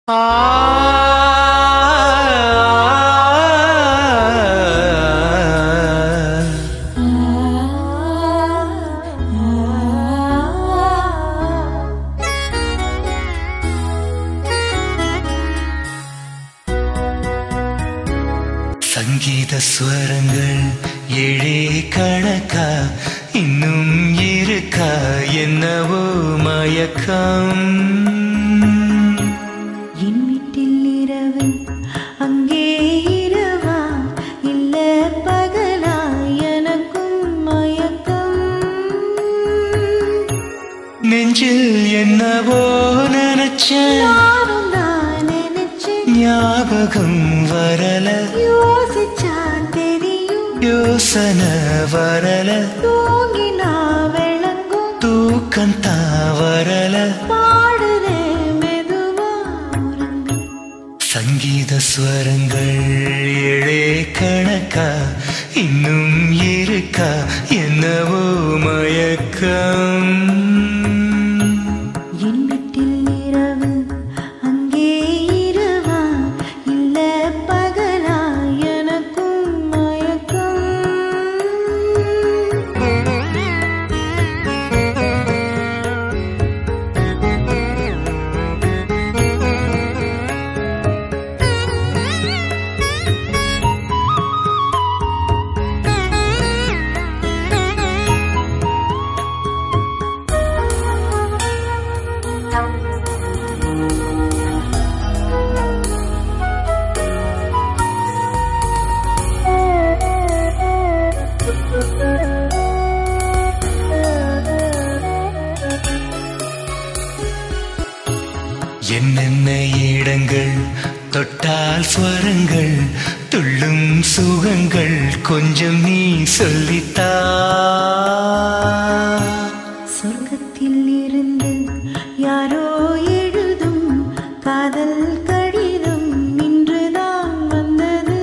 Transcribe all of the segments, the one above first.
சங்கீத ஸ்வரங்கள் ஏழே கணக்கா இன்னும் இருக்கா என்னவோ மயக்கம் என் வீட்டில் இரவு அங்கே இரவா இல்ல பகலா எனக்கும் மயக்கம் நெஞ்சில் என்னவோ நினைச்சேன் நானும் நான் நினைச்சேன் ஞாபகம் வரல யோசிச்சா தெரியும் யோசனை வரல தூங்கினா விளங்கும் தூக்கம் தான் வரல பாடுறேன் மெதுவா உறங்கு சங்கீத ஸ்வரங்கள் ஏழே கணக்கா இன்னும் இருக்கா என்னவோ மயக்கம் என் வீட்டில் இரவு அங்கே இரவா இல்ல பகலா எனக்கும் மயக்கம் என்னென்ன இடங்கள் தொட்டால் ஸ்வரங்கள் துள்ளும் சுகங்கள் கொஞ்சம் நீ சொல்லித்தா சொர்க்கத்தில் இருந்து யாரோ எழுதும் காதல் கடிதம் இன்றுதான் வந்தது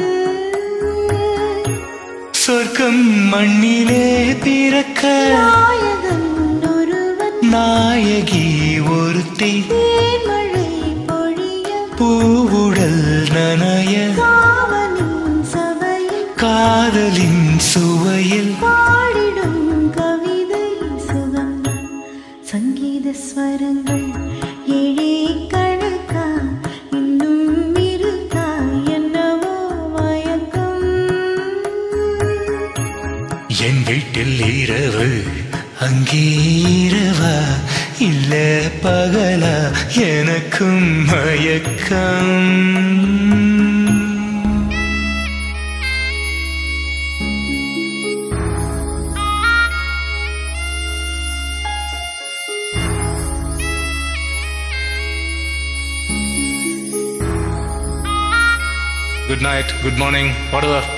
சொர்க்கம் மண்ணிலே பிறக்க நாயகன் ஒருவன் நாயகி ஒருத்தி தேன்மழை பொழிய பூவுடல் நனைய காவலின் சபையில் காதலின் சுவையில் பாடிடும் கவிதை சுகம்தான் சங்கீத ஸ்வரங்கள் ஏழே கணக்கா இன்னும் இருக்கா என்னவோ மயக்கம் என் வீட்டில் இரவு அங்கே இரவா இல்ல பகலா எனக்கும் மயக்கம் good night, good morning, whatever.